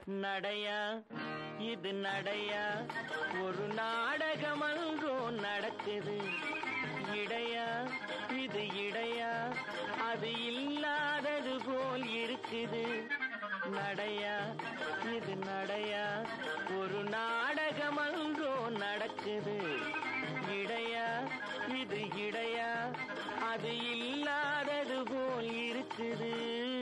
நடையா இது நடையா ஒரு நாடகம் அன்றோ நடக்குது இடையா இது இடையா அது இல்லாதது போல் இருக்குது நடையா இது நடையா ஒரு நாடகம் அன்றோ நடக்குது இடையா இது இடையா அது இல்லாதது போல் இருக்குது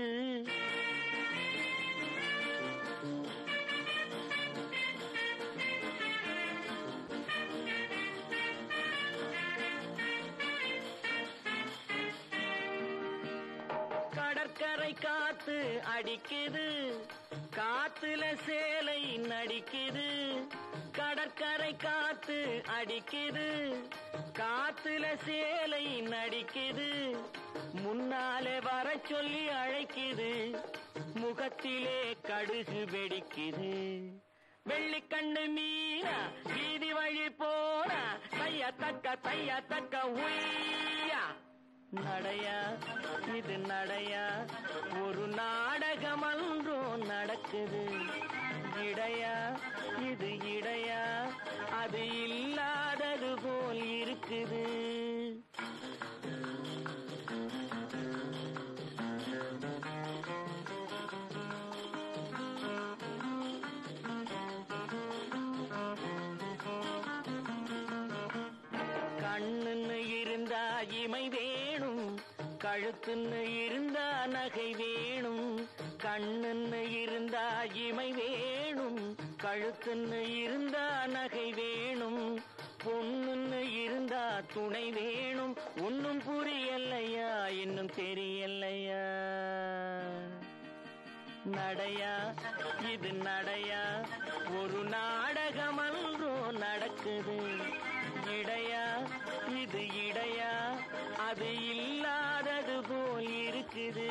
கடற்கரை காத்து அடிக்குது காத்துல சேலை நடிக்குது கடற்கரை காத்து அடிக்குது காத்துல சேலை நடிக்குது முன்னாலே வர சொல்லி அழைக்குது முகத்திலே கடுகு வெடிக்குது வெள்ளிக்கண்ணு மீனா வீதி வழி போனா தைய தக்க தைய தக்க உய்யா நடையா இது நடையா ஒரு நாடகம் அன்றோ நடக்குது இடையா இது இடையா அது இல்லாதது போல் இருக்குது கண்ணுன்னு இருந்தா இமை வேணும் கழுத்துன்னு இருந்தா நகை வேணும் கண்ணுன்னு இருந்தா இமை வேணும் கழுத்துன்னு இருந்தா நகை வேணும் பொண்ணுன்னு இருந்தா துணை வேணும் ஒன்னும் புரியலையா இன்னும் தெரியலையா நடையா இது நடையா ஒரு நாடகம் அன்றோ நடக்குது இடையா இது இடையா அது இல்லாதது போல் இருக்குது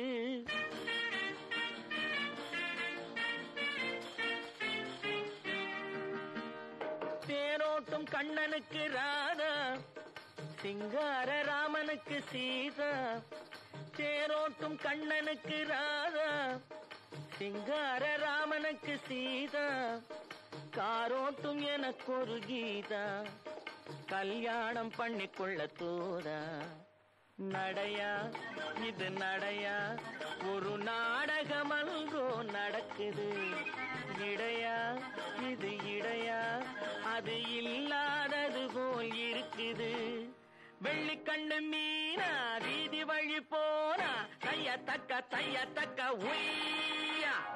தேரோட்டும் கண்ணனுக்கு ராதா சிங்கார ராமனுக்கு சீதா தேரோட்டும் கண்ணனுக்கு ராதா சிங்கார ராமனுக்கு சீதா காரோட்டும் எனக்கு ஒரு கீதா கல்யாணம் பண்ணிக்கொள்ள தோதா நடையா இது நடையா ஒரு நாடகம் அல்கோ நடக்குது இடையா இது இடையா அது இல்லாதது போல் இருக்குது வெள்ளிக்கண்ணு மீனா வீதி வழி போனா தைய தக்க தைய தக்க உய்யா